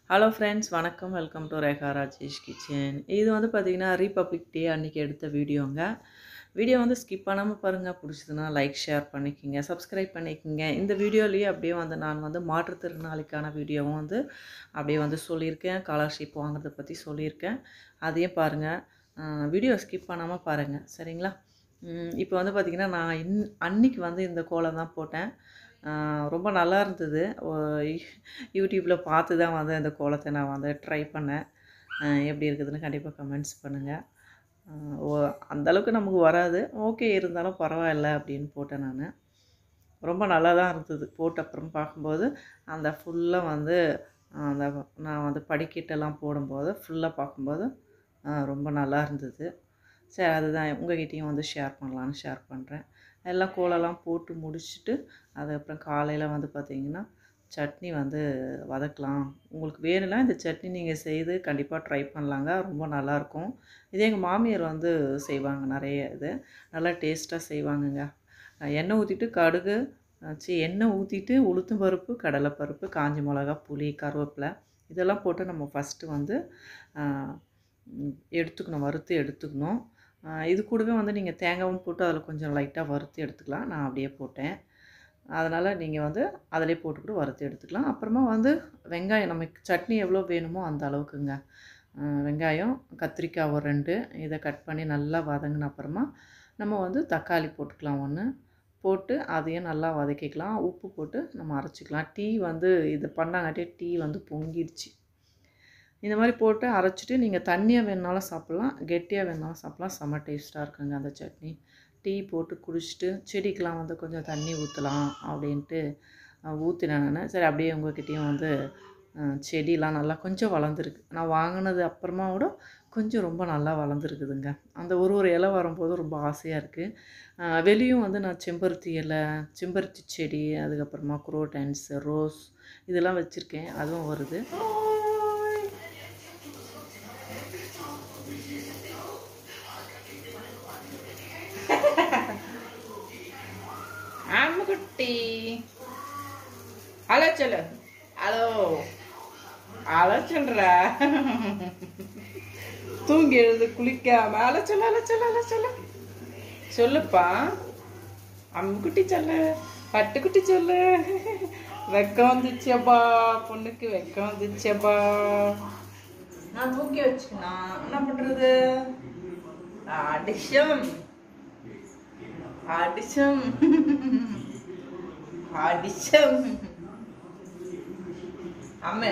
hello friends வணக்கம் welcome to Rekha Rajesh kitchen இது வந்து பார்த்திங்கன்னா ரீபப்ளிக் டே அன்றைக்கி எடுத்த வீடியோங்க வீடியோ வந்து ஸ்கிப் பண்ணாமல் பாருங்கள் பிடிச்சதுன்னா லைக் ஷேர் பண்ணிக்கோங்க சப்ஸ்கிரைப் பண்ணிக்கோங்க இந்த வீடியோலேயே அப்படியே வந்து நான் வந்து மாற்றுத்திறனாளிக்கான வீடியோவும் வந்து அப்படியே வந்து சொல்லியிருக்கேன் ஸ்காலர்ஷிப் வாங்குறதை பற்றி சொல்லியிருக்கேன் அதையும் பாருங்கள் வீடியோ ஸ்கிப் பண்ணாமல் பாருங்கள் சரிங்களா இப்போ வந்து பார்த்திங்கன்னா நான் இன் அன்னைக்கு வந்து இந்த கோலம் தான் போட்டேன் ஆஹ் ரொம்ப நல்லா இருந்தது யூடியூப்பில் பார்த்து தான் வந்து அந்த கோலத்தை நான் வந்து ட்ரை பண்ணேன் ஆஹ் எப்படி இருக்குதுன்னு கண்டிப்பாக கமெண்ட்ஸ் பண்ணுங்கள் ஓ அந்தளவுக்கு நமக்கு வராது ஓகே இருந்தாலும் பரவாயில்ல அப்படின்னு போட்டேன் நான் ரொம்ப நல்லா தான் இருந்தது போட்ட அப்புறம் பார்க்கும்போது அந்த ஃபுல்லாக வந்து அந்த நான் வந்து படிக்கட்டெல்லாம் போடும்போது ஃபுல்லாக பார்க்கும்போது ஆஹ் ரொம்ப நல்லா இருந்தது சரி அதுதான் உங்ககிட்டயும் வந்து ஷேர் பண்ணலான்னு ஷேர் பண்ணுறேன் எல்லாம் கோலம்லாம் போட்டு முடிச்சுட்டு அதுக்கப்புறம் காலையில் வந்து பார்த்திங்கன்னா சட்னி வந்து வதக்கலாம் உங்களுக்கு வேணும்னா இந்த சட்னி நீங்கள் செய்து கண்டிப்பாக ட்ரை பண்ணலாங்க ரொம்ப நல்லாயிருக்கும் இதே எங்கள் மாமியார் வந்து செய்வாங்க நிறைய இது நல்லா டேஸ்ட்டாக செய்வாங்கங்க எண்ணெய் ஊற்றிட்டு கடுகு சி எண்ணெய் ஊற்றிட்டு உளுத்தம் பருப்பு கடலைப்பருப்பு காஞ்சி மிளகா புளி கருவேப்பிலை இதெல்லாம் போட்டு நம்ம ஃபஸ்ட்டு வந்து எடுத்துக்கணும் வறுத்து எடுத்துக்கணும் இது கூடவே வந்து நீங்கள் தேங்காயும் போட்டு அதில் கொஞ்சம் லைட்டாக வறுத்து எடுத்துக்கலாம் நான் அப்படியே போட்டேன் அதனால் நீங்கள் வந்து அதிலே போட்டு கூட வறுத்து எடுத்துக்கலாம் அப்புறமா வந்து வெங்காயம் நமக்கு சட்னி எவ்வளோ வேணுமோ அந்த அளவுக்குங்க வெங்காயம் கத்திரிக்காய் ஒரு ரெண்டு இதை கட் பண்ணி நல்லா வதங்கின அப்புறமா நம்ம வந்து தக்காளி போட்டுக்கலாம் ஒன்று போட்டு அதையும் நல்லா வதக்கிக்கலாம் உப்பு போட்டு நம்ம அரைச்சிக்கலாம் டீ வந்து இது பண்ணாங்காட்டியே டீ வந்து பொங்கிடுச்சு இந்த மாதிரி போட்டு அரைச்சிட்டு நீங்கள் தண்ணியாக வேணுனாலும் சாப்பிட்லாம் கெட்டியாக வேணுனாலும் சாப்பிட்லாம் செம்ம டேஸ்ட்டாக இருக்குங்க அந்த சட்னி டீ போட்டு குடிச்சிட்டு செடிக்கெலாம் வந்து கொஞ்சம் தண்ணி ஊற்றலாம் அப்படின்ட்டு ஊற்றினேன் நான் சரி அப்படியே உங்கள்கிட்டயும் வந்து செடிலாம் நல்லா கொஞ்சம் வளர்ந்துருக்கு நான் வாங்கினது அப்புறமா கூட கொஞ்சம் ரொம்ப நல்லா வளர்ந்துருக்குதுங்க அந்த ஒரு ஒரு இலை வரும்போது ரொம்ப ஆசையாக இருக்குது வெளியும் வந்து நான் செம்பருத்தி இலை செம்பருத்தி செடி அதுக்கப்புறமா குரோட்டன்ஸ் ரோஸ் இதெல்லாம் வச்சுருக்கேன் அதுவும் வருது ஆம்புக்குட்டி ஹலோ சொல்லு ஹலோ ஹலோ சொல்றா தூங்கி எழுந்து குளிக்காம ஹலோ சொல்லு ஹலோ சொல்லு ஹலோ சொல்லு சொல்லுப்பா அம்முக்குட்டி சொல்லு பட்டுக்குட்டி சொல்லு வெக்கம் வந்துச்சப்பா பொண்ணுக்கு வெக்கம் வந்துச்சப்பா நான் தூக்கி வச்சுக்கணும் என்ன பண்ணுறது அடிஷம் அடிஷம் அடிஷம் அம்மே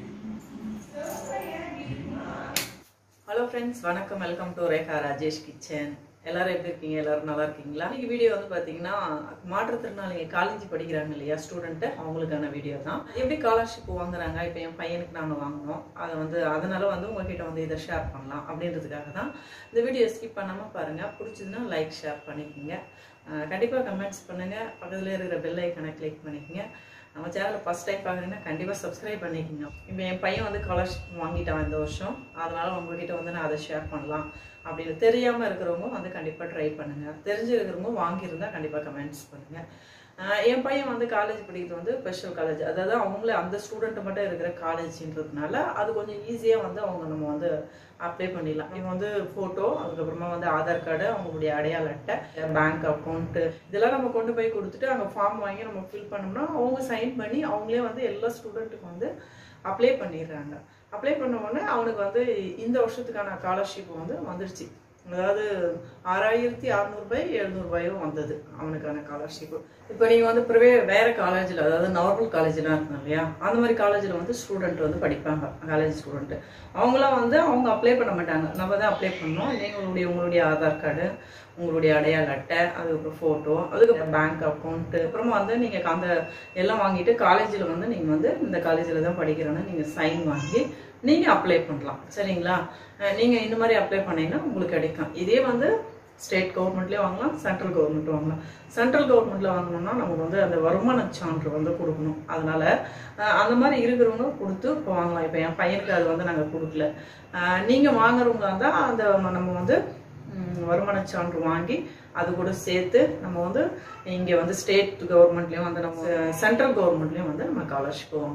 ஹலோ ஃப்ரெண்ட்ஸ் வணக்கம் welcome to Rekha Rajesh kitchen எல்லாரும் எப்படி இருக்கீங்க எல்லாரும் நல்லா இருக்கீங்களா இன்னைக்கு வீடியோ வந்து பார்த்தீங்கன்னா மாற்றுத்திறனாளிங்க காலேஜ் படிக்கிறாங்க இல்லையா ஸ்டூடெண்ட்டு அவங்களுக்கான வீடியோ தான் எப்படி ஸ்காலர்ஷிப் வாங்குறாங்க இப்போ என் பையனுக்கு நாங்கள் வாங்கினோம் அதை வந்து அதனால வந்து உங்ககிட்ட வந்து இதை ஷேர் பண்ணலாம் அப்படின்றதுக்காக தான் இந்த வீடியோ ஸ்கிப் பண்ணாமல் பாருங்கள் பிடிச்சதுன்னா லைக் ஷேர் பண்ணிக்கோங்க கண்டிப்பாக கமெண்ட்ஸ் பண்ணுங்கள் பக்கத்தில் இருக்கிற பெல் ஐக்கனை கிளிக் பண்ணிக்கோங்க நம்ம சேனலை ஃபஸ்ட் டைம் பார்க்குறீங்கன்னா கண்டிப்பாக சப்ஸ்கிரைப் பண்ணிக்கோங்க இப்போ என் பையன் வந்து ஸ்காலர்ஷிப் வாங்கிட்டான் இந்த வருஷம் அதனால் உங்ககிட்ட வந்து நான் அதை ஷேர் பண்ணலாம் அப்படின்னு தெரியாமல் இருக்கிறவங்க வந்து கண்டிப்பாக ட்ரை பண்ணுங்கள் தெரிஞ்சிருக்கிறவங்க வாங்கியிருந்தா கண்டிப்பாக கமெண்ட்ஸ் பண்ணுங்கள் என் பையன் வந்து காலேஜ் படிக்கிறது வந்து ஸ்பெஷல் காலேஜ் அதாவது அவங்களே அந்த ஸ்டூடெண்ட் மட்டும் இருக்கிற காலேஜ்ன்றதுனால அது கொஞ்சம் ஈஸியாக வந்து அவங்க நம்ம வந்து அப்ளை பண்ணிடலாம் இவங்க வந்து ஃபோட்டோ அதுக்கப்புறமா வந்து ஆதார் கார்டு அவங்களுடைய அடையாள அட்டை பேங்க் அக்கௌண்ட்டு இதெல்லாம் நம்ம கொண்டு போய் கொடுத்துட்டு அங்கே ஃபார்ம் வாங்கி நம்ம ஃபில் பண்ணோம்னா அவங்க சைன் பண்ணி அவங்களே வந்து எல்லா ஸ்டூடெண்ட்டுக்கும் வந்து அப்ளை பண்ணிடுறாங்க அப்ளை பண்ண உடனே அவனுக்கு வந்து இந்த வருஷத்துக்கான ஸ்காலர்ஷிப் வந்து வந்துடுச்சு அதாவது ஆறாயிரத்தி அறநூறுபாய் எழுநூறுபாயும் வந்தது அவனுக்கான ஸ்காலர்ஷிப்பு இப்போ நீங்கள் வந்து ப்ரிவே வேறு காலேஜில் அதாவது நார்மல் காலேஜ்லாம் இருக்கும் இல்லையா அந்த மாதிரி காலேஜில் வந்து ஸ்டூடெண்ட் வந்து படிப்பாங்க காலேஜ் ஸ்டூடெண்ட்டு அவங்களாம் வந்து அவங்க அப்ளை பண்ண மாட்டாங்க நம்ம தான் அப்ளை பண்ணோம் நீங்களுடைய உங்களுடைய ஆதார் கார்டு உங்களுடைய அடையாள அட்டை அதுக்கப்புறம் ஃபோட்டோ அதுக்கப்புறம் பேங்க் அக்கௌண்ட்டு அப்புறமா வந்து நீங்கள் அந்த எல்லாம் வாங்கிட்டு காலேஜில் வந்து நீங்கள் வந்து இந்த காலேஜில் தான் படிக்கிறோன்னு நீங்கள் சைன் வாங்கி நீங்கள் அப்ளை பண்ணலாம் சரிங்களா நீங்கள் இந்த மாதிரி அப்ளை பண்ணீங்கன்னா உங்களுக்கு கிடைக்கும் இதே வந்து ஸ்டேட் கவர்மெண்ட்லேயே வாங்கலாம் சென்ட்ரல் கவர்மெண்ட் வாங்கலாம் சென்ட்ரல் கவர்மெண்ட்டில் வாங்கணும்னா நமக்கு வந்து அந்த வருமான சான்று வந்து கொடுக்கணும் அதனால் அந்த மாதிரி இருக்கிறவங்க கொடுத்து இப்போ வாங்கலாம் இப்போ என் பையனுக்கு அது வந்து நாங்கள் கொடுக்கல நீங்கள் வாங்குறவங்க இருந்தால் அந்த நம்ம வந்து வருமான சான்று வாங்கி அது கூட சேர்த்து நம்ம வந்து இங்கே வந்து ஸ்டேட் கவர்மெண்ட்லேயும் வந்து நம்ம சென்ட்ரல் கவர்மெண்ட்லேயும் வந்து நம்ம ஸ்காலர்ஷிப் வாங்கலாம்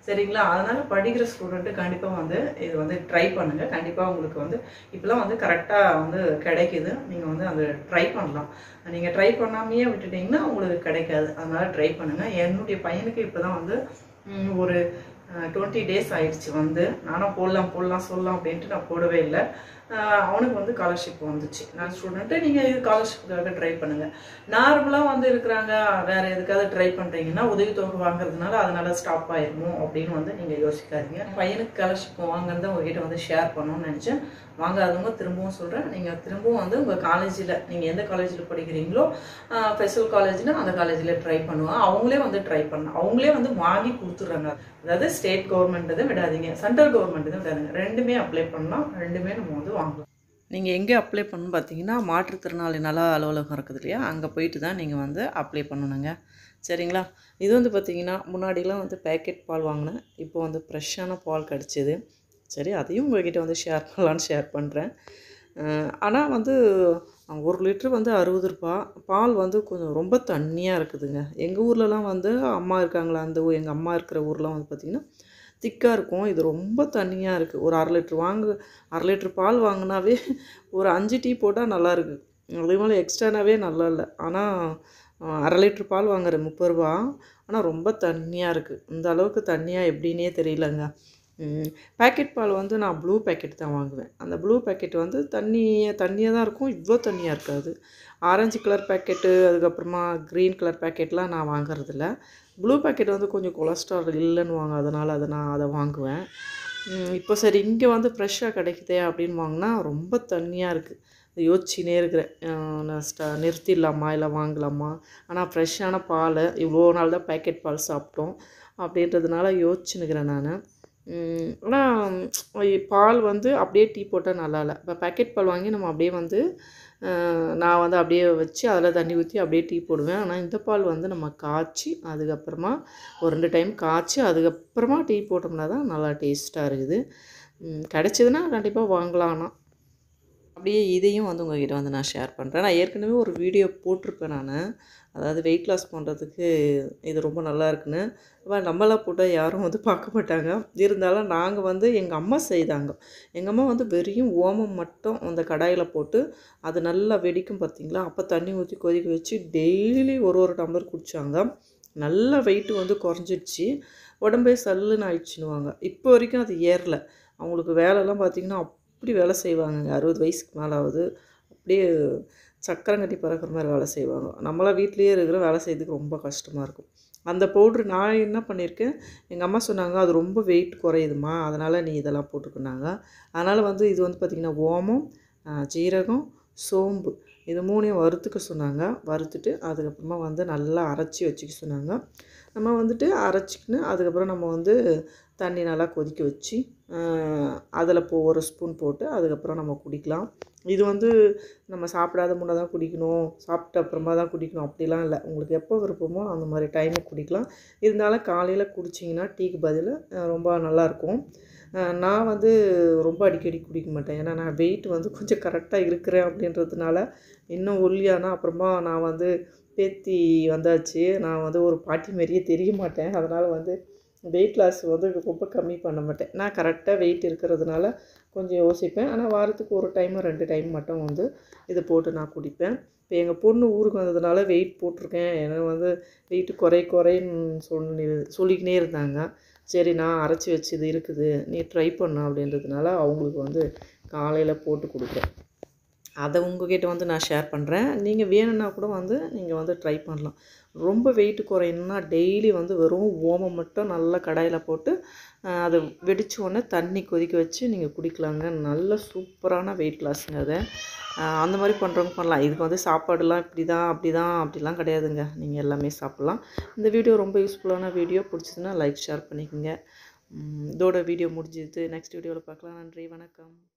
சரிங்களா அதனால படிக்கிற ஸ்டூடெண்ட்டு கண்டிப்பாக வந்து இது வந்து ட்ரை பண்ணுங்க கண்டிப்பாக உங்களுக்கு வந்து இப்போலாம் வந்து கரெக்டாக வந்து கிடைக்குது நீங்கள் வந்து அந்த ட்ரை பண்ணலாம் நீங்கள் ட்ரை பண்ணாமையே விட்டுட்டீங்கன்னா உங்களுக்கு கிடைக்காது அதனால ட்ரை பண்ணுங்க என்னுடைய பையனுக்கு இப்போ தான் வந்து ம், ஒரு டுவெண்ட்டி டேஸ் ஆயிடுச்சு வந்து நானும் போடலாம் போடலாம் சொல்லலாம் அப்படின்ட்டு நான் போடவே இல்லை அஹ் அவனுக்கு வந்து ஸ்காலர்ஷிப் வந்துச்சு நான் ஸ்டூடெண்ட்டு நீங்கள் இது ஸ்காலர்ஷிப்புக்காக ட்ரை பண்ணுங்கள் நார்மலாக வந்து இருக்கிறாங்க வேற எதுக்காவது ட்ரை பண்ணுறீங்கன்னா உதவித்தொகை வாங்குறதுனால அதனால ஸ்டாப் ஆயிருமோ அப்படின்னு வந்து நீங்கள் யோசிக்காதீங்க பையனுக்கு ஸ்காலர்ஷிப் வாங்குறத உங்ககிட்ட வந்து ஷேர் பண்ணணும்னு நினச்சேன் வாங்காதவங்க திரும்பவும் சொல்கிறேன் நீங்கள் திரும்பவும் வந்து உங்கள் காலேஜில் நீங்கள் எந்த காலேஜில் படிக்கிறீங்களோ ஸ்பெஷல் காலேஜ்னா அந்த காலேஜில் ட்ரை பண்ணுவாங்க அவங்களே வந்து ட்ரை பண்ணலாம் அவங்களே வந்து வாங்கி கொடுத்துட்றாங்க அதாவது ஸ்டேட் கவர்மெண்ட் இதை விடாதீங்க சென்ட்ரல் கவர்மெண்ட் இதை விடாதீங்க ரெண்டுமே அப்ளை பண்ணலாம் ரெண்டுமே நம்ம வந்து வாங்கலாம் நீங்கள் எங்கே அப்ளை பண்ணணும் பார்த்தீங்கன்னா மாற்றுத்திறனாளி நல அலுவலகம் இருக்குது இல்லையா அங்கே போயிட்டு தான் நீங்கள் வந்து அப்ளை பண்ணணுங்க சரிங்களா இது வந்து பார்த்தீங்கன்னா முன்னாடிலாம் வந்து பேக்கெட் பால் வாங்கினேன் இப்போ வந்து ஃப்ரெஷ்ஷான பால் கிடச்சிது சரி அதையும் உங்ககிட்ட வந்து ஷேர் பண்ணலான்னு ஷேர் பண்ணுறேன் ஆனால் வந்து ஒரு லிட்ரு வந்து அறுபது ரூபா பால் வந்து கொஞ்சம் ரொம்ப தண்ணியாக இருக்குதுங்க எங்கள் ஊர்லலாம் வந்து அம்மா இருக்காங்களா அந்த ஊ- எங்கள் அம்மா இருக்கிற ஊர்லாம் வந்து பார்த்திங்கன்னா திக்காக இருக்கும் இது ரொம்ப தண்ணியாக இருக்குது ஒரு அரை லிட்ரு வாங்கு அரை லிட்ரு பால் வாங்கினாவே ஒரு அஞ்சு டீ போட்டால் நல்லா இருக்கு அதே மாதிரி எக்ஸ்ட்ரானாவே நல்லா இல்லை ஆனால் அரை லிட்ரு பால் வாங்குறேன் முப்பது ரூபா ஆனால் ரொம்ப தண்ணியாக இருக்குது இந்த அளவுக்கு தண்ணியாக எப்படின்னே தெரியலங்க பேக்கெட் பால் வந்து நான் ப்ளூ பேக்கெட் தான் வாங்குவேன் அந்த ப்ளூ பேக்கெட் வந்து தண்ணியை தண்ணியாக தான் இருக்கும் இவ்வளோ தண்ணியாக இருக்காது ஆரஞ்சு கலர் பேக்கெட்டு அதுக்கப்புறமா க்ரீன் கலர் பேக்கெட்லாம் நான் வாங்குறதில்ல ப்ளூ பேக்கெட் வந்து கொஞ்சம் கொலஸ்ட்ரால் இல்லைன்னு வாங்க அதனால் அதை நான் அதை வாங்குவேன் ம், இப்போ சரி இங்கே வந்து ஃப்ரெஷ்ஷாக கிடைக்குதே அப்படின்னு வாங்கினா ரொம்ப தண்ணியாக இருக்குது யோசிச்சுனே இருக்கிறேன் அஹ் நான் ஸ்டா நிறுத்திடலாமா இல்லை வாங்கலாமா ஆனால் ஃப்ரெஷ்ஷான பால் இவ்வளோ நாள் தான் பேக்கெட் பால் சாப்பிட்டோம் அப்படின்றதுனால யோசிச்சுன்னுக்கிறேன் நான் ஆனால் பால் வந்து அப்படியே டீ போட்டால் நல்லா இல்லை இப்போ பேக்கெட் பால் வாங்கி நம்ம அப்படியே வந்து அஹ், நான் வந்து அப்படியே வச்சு அதில் தண்ணி ஊற்றி அப்படியே டீ போடுவேன் ஆனால் இந்த பால் வந்து நம்ம காய்ச்சி அதுக்கப்புறமா ஒரு ரெண்டு டைம் காய்ச்சி அதுக்கப்புறமா டீ போட்டோம்னா தான் நல்லா டேஸ்ட்டாக இருக்குது ம், கிடைச்சதுன்னா கண்டிப்பாக வாங்கலாம் ஆனால் அப்படியே இதையும் வந்து உங்ககிட்ட வந்து நான் ஷேர் பண்ணுறேன் நான் ஏற்கனவே ஒரு வீடியோ போட்டிருப்பேன் நான் அதாவது வெயிட் லாஸ் பண்ணுறதுக்கு இது ரொம்ப நல்லா இருக்குன்னு அப்போ நம்மளாம் போட்டால் யாரும் வந்து பார்க்க மாட்டாங்க இருந்தாலும் நாங்கள் வந்து எங்கள் அம்மா செய்தாங்க எங்கள் அம்மா வந்து வெறும் ஓமம் மட்டும் அந்த கடாயில் போட்டு அது நல்லா வெடிக்கும் பார்த்தீங்களா அப்போ தண்ணி ஊற்றி கொதிக்க வச்சு டெய்லி ஒரு ஒரு டம்ளர் குடித்தாங்க நல்ல வெயிட்டு வந்து குறைஞ்சிடுச்சு உடம்பே சல்லுன்னு ஆயிடுச்சுன்னுவாங்க இப்போ வரைக்கும் அது ஏறல அவங்களுக்கு வேலைலாம் பார்த்திங்கன்னா அப்படி வேலை செய்வாங்கங்க அறுபது வயசுக்கு மேலே ஆகுது அப்படியே சக்கரம் கட்டி பறக்கிற மாதிரி வேலை செய்வாங்க நம்மளாம் வீட்லேயே இருக்கிற வேலை செய்யறதுக்கு ரொம்ப கஷ்டமாக இருக்கும் அந்த பவுட்ரு நான் என்ன பண்ணியிருக்கேன் எங்கள் அம்மா சொன்னாங்க அது ரொம்ப வெயிட் குறையுதுமா அதனால் நீ இதெல்லாம் போட்டுக்கினாங்க அதனால் வந்து இது வந்து பார்த்திங்கன்னா ஓமம் ஆ, ஜீரகம் சோம்பு இது மூணையும் வறுத்துக்க சொன்னாங்க வறுத்துட்டு அதுக்கப்புறமா வந்து நல்லா அரைச்சி வச்சுக்க சொன்னாங்க நம்ம வந்துட்டு அரைச்சிக்கின்னு அதுக்கப்புறம் நம்ம வந்து தண்ணி நல்லா கொதிக்க வச்சு அதில் போ ஒரு ஸ்பூன் போட்டு அதுக்கப்புறம் நம்ம குடிக்கலாம் இது வந்து நம்ம சாப்பிடாத முன்னே தான் குடிக்கணும் சாப்பிட்ட அப்புறமா தான் குடிக்கணும் அப்படிலாம் இல்லை உங்களுக்கு எப்போ விருப்பமோ அந்த மாதிரி டைமுக்கு குடிக்கலாம் இருந்தாலும் காலையில் குடிச்சிங்கன்னா டீக்கு பதில் அஹ், ரொம்ப நல்லாயிருக்கும் அஹ், நான் வந்து ரொம்ப அடிக்கடி குடிக்க மாட்டேன் ஏன்னா நான் வெயிட் வந்து கொஞ்சம் கரெக்டாக இருக்கிறேன் அப்படின்றதுனால இன்னும் ஒல்லியானா அப்புறமா நான் வந்து பேத்தி வந்தாச்சு நான் வந்து ஒரு பாட்டி மாரியே தெரிய மாட்டேன் அதனால் வந்து வெயிட் லாஸ் வந்து ரொம்ப கம்மி பண்ண மாட்டேன் நான் கரெக்டாக வெயிட் இருக்கிறதுனால கொஞ்சம் யோசிப்பேன் ஆனால் வாரத்துக்கு ஒரு டைம் ரெண்டு டைம் மட்டும் வந்து இதை போட்டு நான் குடிப்பேன் இப்போ எங்கள் பொண்ணு ஊருக்கு வந்ததுனால வெயிட் போட்டிருக்கேன் எனக்கு வந்து வெயிட் குறை குறைன்னு சொல்லி சொல்லிக்கினே இருந்தாங்க சரி நான் அரைச்சி வச்சு இது இருக்குது நீ ட்ரை பண்ணு அப்படின்றதுனால அவங்களுக்கு வந்து காலையில் போட்டு கொடுப்பேன் அதை உங்ககிட்ட வந்து நான் ஷேர் பண்ணுறேன் நீங்கள் வேணும்னா கூட வந்து நீங்கள் வந்து ட்ரை பண்ணலாம் ரொம்ப வெயிட் குறையணும்னா டெய்லி வந்து வெறும் ஓமம் மட்டும் நல்லா கடாயில் போட்டு ஆஹ், அதை வெடிச்ச உடனே தண்ணி கொதிக்க வச்சு நீங்கள் குடிக்கலாங்க நல்ல சூப்பரான வெயிட் லாஸுங்க அது ஆஹ், அந்த மாதிரி பண்ணுறவங்க பண்ணலாம் இதுக்கு வந்து சாப்பாடுலாம் இப்படி தான் அப்படி தான் அப்படிலாம் கிடையாதுங்க நீங்கள் எல்லாமே சாப்பிட்லாம் இந்த வீடியோ ரொம்ப யூஸ்ஃபுல்லான வீடியோ பிடிச்சதுன்னா லைக் ஷேர் பண்ணிக்கோங்க உம், இதோட வீடியோ முடிஞ்சுது நெக்ஸ்ட் வீடியோவில் பார்க்கலாம் நன்றி வணக்கம்